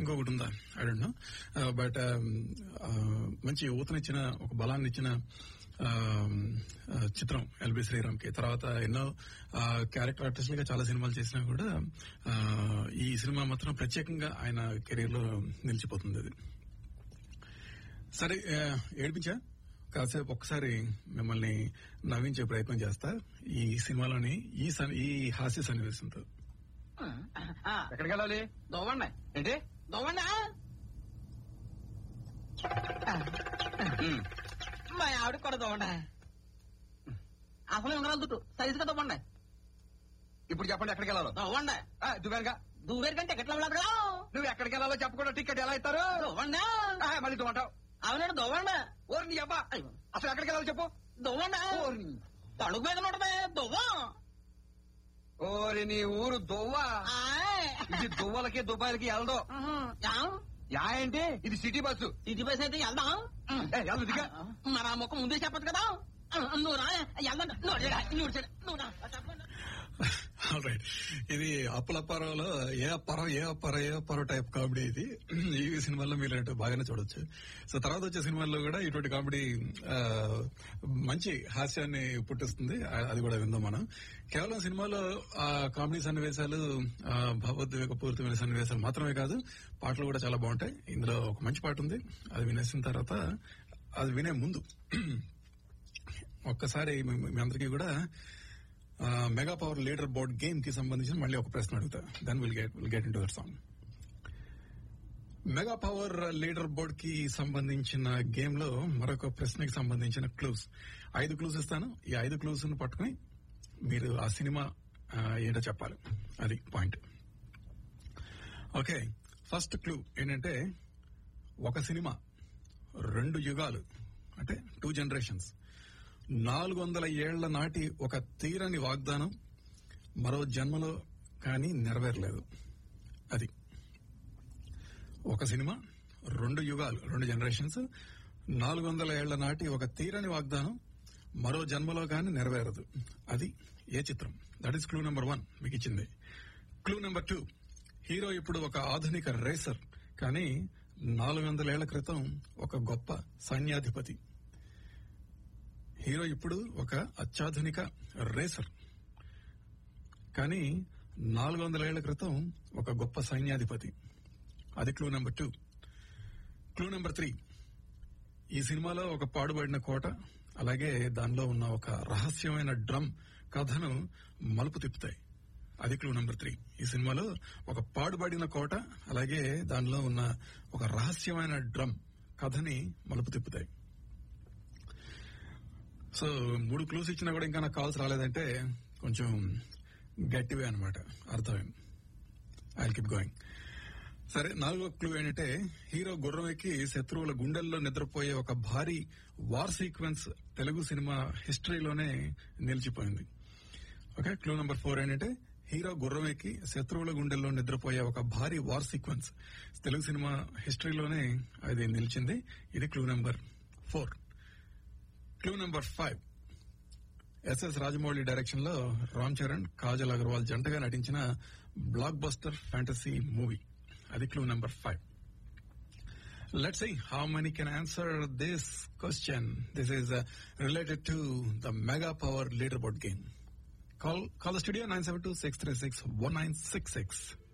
ఇంకొకటి ఉందా I don't know but మంచి ఊతనిచ్చిన ఒక బలాన్ని ఇచ్చిన ఆ, ఆ, చిత్రం ఎల్బి శ్రీరామ్ కి తర్వాత ఎన్నో క్యారెక్టర్ ఆర్టిస్ట్ గా చాలా సినిమాలు చేసినా కూడా ఆ, ఈ సినిమా మాత్రం ప్రత్యేకంగా ఆయన కెరీర్ లో నిలిచిపోతుంది అది సరే ఆ, ఏడిపించా కాసేపు ఒక్కసారి మిమ్మల్ని నవ్వించే ప్రయత్నం చేస్తా ఈ సినిమాలోని ఈ సన్- ఈ హాస్య సన్నివేశంతో ఎక్కడికి వెళ్ళాలి దోవండి ఏంటి దోవండి మా ఆవిడ కూడా దోవండి అసలు ఉంగరాలు దుట్టు సైజుగా దోవండి ఇప్పుడు చెప్పండి ఎక్కడికి వెళ్ళాలో దోవండి ఆ, దువ్వానుగా దూరేరు కంటే ఎట్లా వెళ్ళదు నువ్వు ఎక్కడికి వెళ్ళాలో చెప్పకుండా టికెట్ ఎలా ఇస్తారు దోవండి ఆ, మళ్ళీ దువ్వంటావు అవునండి దోవండి ఓరి నీ అబ్బా అసలు ఎక్కడికి వెళ్ళాలో చెప్పు దోవండి ఓరి నీ- తడుగు మీద ఉండదు దువ్వం ఓరి నీ ఊరు దువ్వా ఆయ్. ఇది దువ్వలకి దుబాయ్లకి వెళ్ళదు ఉహు. యా? యా ఏంటి ఇది సిటీ బస్సు సిటీ బస్ అయితే వెళ్దాం ఏ, వెళ్ళు దిగా. మరి ఆ ముఖం ముందే చెప్పదు కదా నువ్వు రా వెళ్దాం నువ్వు రా, నువ్వు రా, నువ్వు రా. చెప్పండి. రైట్ ఇది అప్పులప్పారావులో ఏ అప్పారావు ఏ అప్పారావు ఏ అప్పారావు టైప్ కామెడీ ఇది ఈ సినిమాల్లో మీరు అంటే బాగానే చూడొచ్చు సో తర్వాత వచ్చే సినిమాల్లో కూడా ఇటువంటి కామెడీ ఆ, మంచి హాస్యాన్ని పుట్టిస్తుంది ఆ- అది కూడా విందాం మనం కేవలం సినిమాలో ఆ కామెడీ సన్నివేశాలు ఆ, భావోద్వేగపూరితమైన సన్నివేశాలు మాత్రమే కాదు పాటలు కూడా చాలా బాగుంటాయి ఇందులో ఒక మంచి పాట ఉంది అది వినేసిన తర్వాత అది వినే ముందు ఒక్కసారి మీ- మీ అందరికీ కూడా mega power leader board game కి సంబంధించిన మళ్ళీ ఒక ప్రశ్న అడుగుతా then will get will get in to song mega power leader board కి సంబంధించిన గేమ్ లో మరొక ప్రశ్నకి సంబంధించిన క్లూస్ ఐదు క్లూస్ ఇస్తాను ఈ ఐదు క్లూస్ ను పట్టుకుని మీరు ఆ సినిమా ఆ, ఏంటో చెప్పాలి అది పాయింట్ ఓకే ఫస్ట్ క్లూ ఏంటంటే ఒక సినిమా రెండు యుగాలు అంటే టూ జనరేషన్స్ నాలుగు వందల ఏళ్ల నాటి ఒక తీరని వాగ్దానం మరో జన్మలో కానీ నెరవేరలేదు అది ఒక సినిమా రెండు యుగాలు రెండు జనరేషన్స్ నాలుగు వందల ఏళ్ల నాటి ఒక తీరని వాగ్దానం మరో జన్మలో కానీ నెరవేరదు అది ఏ చిత్రం that is clue number one మీకు ఇచ్చింది క్లూ నెంబర్ టూ హీరో ఇప్పుడు ఒక ఆధునిక రేసర్ కానీ నాలుగు వందల ఏళ్ల క్రితం ఒక గొప్ప సైన్యాధిపతి హీరో ఇప్పుడు ఒక అత్యాధునిక రేసర్ కానీ నాలుగు వందల ఏళ్ల క్రితం ఒక గొప్ప సైన్యాధిపతి అది clue number two clue number three ఈ సినిమాలో ఒక పాడుబడిన కోట అలాగే దానిలో ఉన్న ఒక రహస్యమైన డ్రమ్ కథను మలుపు తిప్పుతాయి అది క్లూ నెంబర్ త్రీ ఈ సినిమాలో ఒక పాడుబడిన కోట అలాగే దానిలో ఉన్న ఒక రహస్యమైన డ్రమ్ కథని మలుపు తిప్పుతాయి సో మూడు క్లూస్ ఇచ్చినా కూడా ఇంకా నాకు కాల్స్ రాలేదంటే కొంచెం గట్టివే అనమాట అర్థమైంది ఐ కీప్ గోయింగ్ సరే నాలుగో క్లూ ఏంటంటే హీరో గుర్రం ఎక్కి శత్రువుల గుండెల్లో నిద్రపోయే ఒక భారీ వార్ సీక్వెన్స్ తెలుగు సినిమా హిస్టరీలోనే నిలిచిపోయింది ఓకే క్లూ నెంబర్ ఫోర్ ఏంటంటే హీరో గుర్రం ఎక్కి శత్రువుల గుండెల్లో నిద్రపోయే ఒక భారీ వార్ సీక్వెన్స్ తెలుగు సినిమా హిస్టరీలోనే అది నిలిచింది ఇది clue number four clue number five SS Rajamouli direction లో రామ్ చరణ్ కాజల్ అగర్వాల్ జంటగా నటించిన బ్లాక్ బస్టర్ ఫ్యాంటసీ మూవీ అది clue number five Let's see how many can answer this question. This is uh, related to the Mega Power Leaderboard game. Call call the studio 972 636 1966.